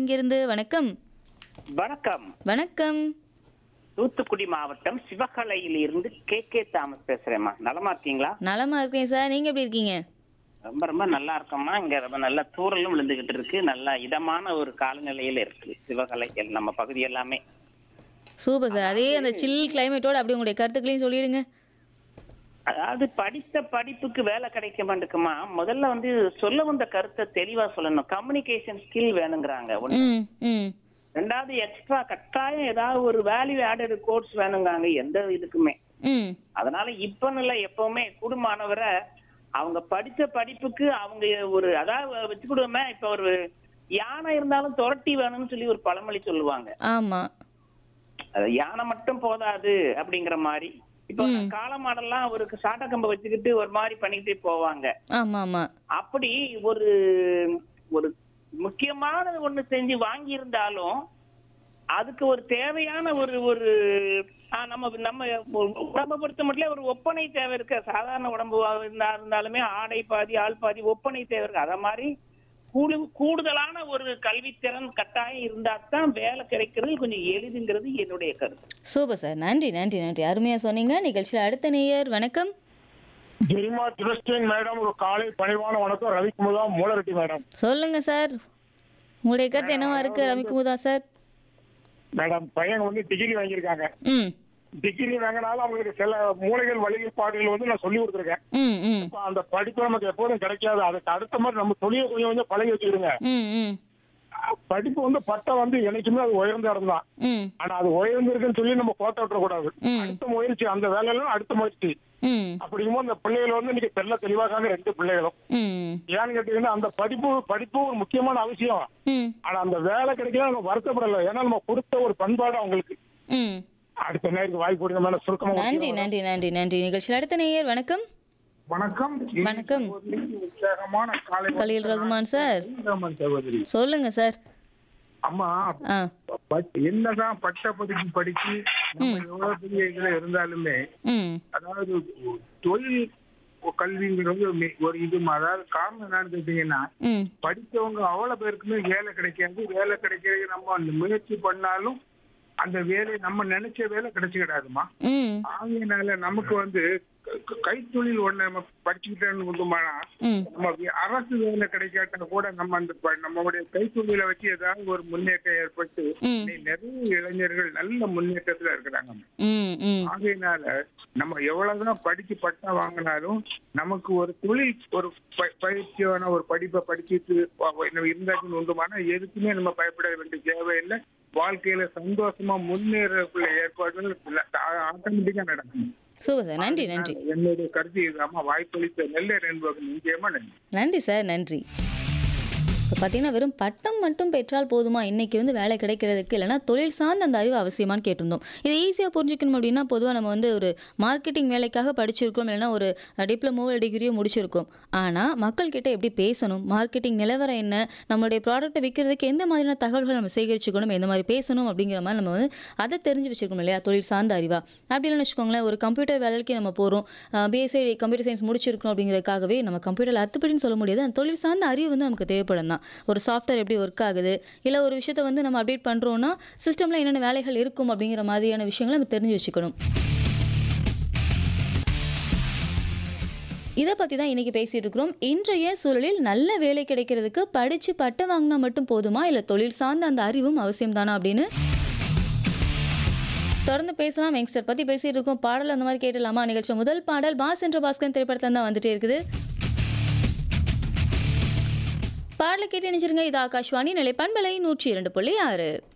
இங்கிருந்து வணக்கம் வணக்கம் வணக்கம் தூத்துக்குடி மாவட்டம் சிவகலையில் இருந்து கே கே தாமஸ் பேசுறேம்மா நலமா இருக்கீங்களா நலமா இருக்கேன் சார் நீங்க எப்படி இருக்கீங்க ரொம்ப ரொம்ப நல்லா இருக்கோம்மா இங்க ரொம்ப நல்ல தூரலும் விழுந்துகிட்டு இருக்கு நல்ல இதமான ஒரு காலநிலையில இருக்கு சிவகலை எல்- நம்ம பகுதி எல்லாமே சூப்பர் சார் அதே அந்த சில் கிளைமேட்டோட அப்படி உங்களுடைய கருத்துக்களையும் சொல்லிடுங்க அதாவது படித்த படிப்புக்கு வேலை கிடைக்க மாட்டேங்குமா முதல்ல வந்து சொல்ல வந்த கருத்தை தெளிவா சொல்லணும் கம்யூனிகேஷன் ஸ்கில் வேணுங்கிறாங்க ஒண்ணு ம் ம் ரெண்டாவது எக்ஸ்ட்ரா கட்டாயம் ஏதாவது ஒரு வேல்யூ ஆடட் கோர்ஸ் வேணுங்காங்க எந்த இதுக்குமே ம் அதனால இப்ப இல்ல எப்பவுமே குடும்பமானவரை அவங்க படிச்ச படிப்புக்கு அவங்க ஒரு அதாவது வச்சுக்கிடுவோமே இப்ப ஒரு யானை இருந்தாலும் துரட்டி வேணும்னு சொல்லி ஒரு பழமொழி சொல்லுவாங்க ஆமா அது யானை மட்டும் போதாது அப்படிங்கிற மாதிரி இப்போ காலமாடெல்லாம் ஒரு சாட்ட கம்பை வச்சுக்கிட்டு ஒரு மாதிரி பண்ணிக்கிட்டே போவாங்க ஆமா ஆமா அப்படி ஒரு ஒரு முக்கியமானது ஒண்ணு செஞ்சு வாங்கி இருந்தாலும் அதுக்கு ஒரு தேவையான ஒரு ஒரு ஆ, நம்ம நம்ம உடம்பை பொறுத்த மட்டும் ஒரு ஒப்பனை தேவை இருக்க சாதாரண உடம்பு இருந்தா இருந்தாலுமே ஆடை பாதி ஆள் பாதி ஒப்பனை தேவை இருக்கு அத மாதிரி கூடு கூடுதலான ஒரு கல்வித்திறன் கட்டாயம் இருந்தா தான் வேலை கிடைக்கிறது கொஞ்சம் எளிதுங்கிறது என்னுடைய கருத்து சூப்பர் சார் நன்றி நன்றி நன்றி அருமையா சொன்னீங்க நிகழ்ச்சியில் அடுத்த நேயர் வணக்கம் ஜெரிமா கிறிஸ்டின் மேடம் ஒரு காலை பணிவான வணக்கம் ரவிக்குமுதா மூலரெட்டி மேடம் சொல்லுங்க சார் உங்களுடைய கருத்து என்னவா இருக்கு ரவிக்குமுதா சார் மேடம் பையன் வந்து டிகிரி வாங்கியிருக்காங்க ம் டிகிரி வாங்கினாலும் அவங்களுக்கு சில மூளைகள் வழிபாடுகள் வந்து நான் சொல்லி கொடுத்துருக்கேன் ம் ம் இப்ப அந்த படிப்பு நமக்கு எப்போதும் கிடைக்காது அதுக்கு அடுத்த மாதிரி நம்ம தொழிலை கொஞ்சம் கொஞ்சம் பழகி வச்சுக்கிடுங்க ம் ம் படிப்பு வந்து பட்டம் வந்து என்னைக்குமே அது உயர்ந்த இடம் தான் ம் ஆனா அது உயர்ந்திருக்குன்னு சொல்லி நம்ம கோட்டை விட்டுறக்கூடாது ம். அடுத்த முயற்சி அந்த வேலையில அடுத்த முயற்சி ம் அப்படிங்கும்போது அந்த பிள்ளைகள் வந்து இன்னைக்கு தெல்ல தெளிவாக்காங்க ரெண்டு பிள்ளைகளும் ம் ஏன்னு கேட்டீங்கன்னா அந்த படிப்பு படிப்பு ஒரு முக்கியமான அவசியம் ம் ஆனா அந்த வேலை கிடைக்கல நம்ம வருத்தப்படல ஏன்னா நம்ம கொடுத்த ஒரு பண்பாடு அவங்களுக்கு ம் அடுத்த நேருக்கு வாய்ப்பு கொடுங்க மேல சுருக்கமா நன்றி நன்றி நன்றி நன்றி நிகழ்ச்சியில் அடுத்த நேயர் வணக்கம் வணக்கம் வணக்கம் உற்சாகமான காலை கலீல் ரகுமான் சார் ரகுமான் சகோதரி சொல்லுங்க சார் அம்மா ஆ பட்- என்னதான் பட்ட படிப்பு படிச்சு நம்ம எவ்வளவு பெரிய இதுல இருந்தாலுமே ம் அதாவது தொழில் கல்விங்கிறது ஒரு மே- ஒரு இது அதாவது காரணம் என்னன்னு கேட்டீங்கன்னா ம் படித்தவங்க அவ்வளவு பேருக்குமே வேலை கிடைக்காது வேலை கிடைக்கிறது நம்ம அந்த முயற்சி பண்ணாலும் அந்த வேலை நம்ம நினைச்ச வேலை கிடைச்சுக்கிடாதுமா ம் ஆகையினால நமக்கு வந்து க- க- கைத்தொழில் ஒண்ணு நம்ம படிச்சுக்கிட்டேன்னு கொண்டுமானா ம் நம்ம வி- அரசு வேலை கிடைக்காட்டா கூட நம்ம அந்த ப- நம்மளுடைய கைத்தொழிலை வச்சு ஏதாவது ஒரு முன்னேற்றம் ஏற்பட்டு ம். இன்னைக்கு நிறைய இளைஞர்கள் நல்ல முன்னேற்றத்துல இருக்கிறாங்க ம் ம் ஆகையினால நம்ம எவ்வளவுதான் படிச்சு பட்டா வாங்கினாலும் நமக்கு ஒரு தொழில் ஒரு ப- பயிற்சியான ஒரு படிப்பை படிச்சுட்டு வ- வ- நம்ம இருந்தாச்சுன்னு உண்டுமானா எதுக்குமே நம்ம பயப்பட வேண்டிய தேவையில்லை வாழ்க்கையில சந்தோஷமா முன்னேறக்குள்ள ஏற்பாடுகள் ஆட்டோமேட்டிக்கா நடக்கும் சூப்பர் சார் நன்றி நன்றி என்னுடைய கருத்து இதுதாம்மா வாய்ப்பளித்த நெல்லை என்பது நிச்சயமா நன்றி நன்றி சார் நன்றி இப்போ பார்த்தீங்கன்னா வெறும் பட்டம் மட்டும் பெற்றால் போதுமா இன்னைக்கு வந்து வேலை கிடைக்கிறதுக்கு இல்லைன்னா தொழில் சார்ந்த அந்த அறிவு அவசியமான்னு கேட்டிருந்தோம் இதை ஈஸியாக புரிஞ்சுக்கணும் அப்படின்னா பொதுவாக நம்ம வந்து ஒரு மார்க்கெட்டிங் வேலைக்காக படிச்சிருக்கோம் இல்லைன்னா ஒரு டிப்ளமோ டிகிரியோ முடிச்சிருக்கோம் ஆனால் மக்கள்கிட்ட எப்படி பேசணும் மார்க்கெட்டிங் நிலவரம் என்ன நம்மளுடைய ப்ராடக்ட்டை விற்கிறதுக்கு எந்த மாதிரியான தகவல்கள் நம்ம சேகரிச்சுக்கணும் எந்த மாதிரி பேசணும் அப்படிங்கிற மாதிரி நம்ம வந்து அதை தெரிஞ்சு வச்சிருக்கணும் இல்லையா தொழில் சார்ந்த அறிவா அப்படி இல்லைன்னு வச்சுக்கோங்களேன் ஒரு கம்ப்யூட்டர் வேலைக்கு நம்ம போகிறோம் பிஎஸ்சி கம்ப்யூட்டர் சயின்ஸ் முடிச்சிருக்கோம் அப்படிங்கிறதுக்காகவே நம்ம கம்ப்யூட்டரில் அத்துப்படின்னு சொல்ல முடியாது அந்த தொழில் சார்ந்த அறிவு வந்து நமக்கு தேவைப்படும் தான் ஒரு சாஃப்ட்வேர் எப்படி ஒர்க் ஆகுது இல்லை ஒரு விஷயத்தை வந்து நம்ம அப்டேட் பண்ணுறோன்னா சிஸ்டமில் என்னென்ன வேலைகள் இருக்கும் அப்படிங்கிற மாதிரியான விஷயங்களை நம்ம தெரிஞ்சு வச்சுக்கணும் இதை பற்றி தான் இன்றைக்கி பேசிகிட்டு இருக்கிறோம் இன்றைய சூழலில் நல்ல வேலை கிடைக்கிறதுக்கு படித்து பட்டம் வாங்கினா மட்டும் போதுமா இல்லை தொழில் சார்ந்த அந்த அறிவும் அவசியம் தானா அப்படின்னு தொடர்ந்து பேசலாம் யங்ஸ்டர் பற்றி பேசிகிட்டு இருக்கோம் பாடல் அந்த மாதிரி கேட்டலாமா நிகழ்ச்சி முதல் பாடல் பாஸ் என்ற பாஸ்கரன் திரைப்படத்தில் தான் வந்துட்டே இருக்குது பாடலை கேட்டு நினைச்சிருங்க இது ஆகாஷ்வாணி நிலை பண்பலை நூற்றி இரண்டு புள்ளி ஆறு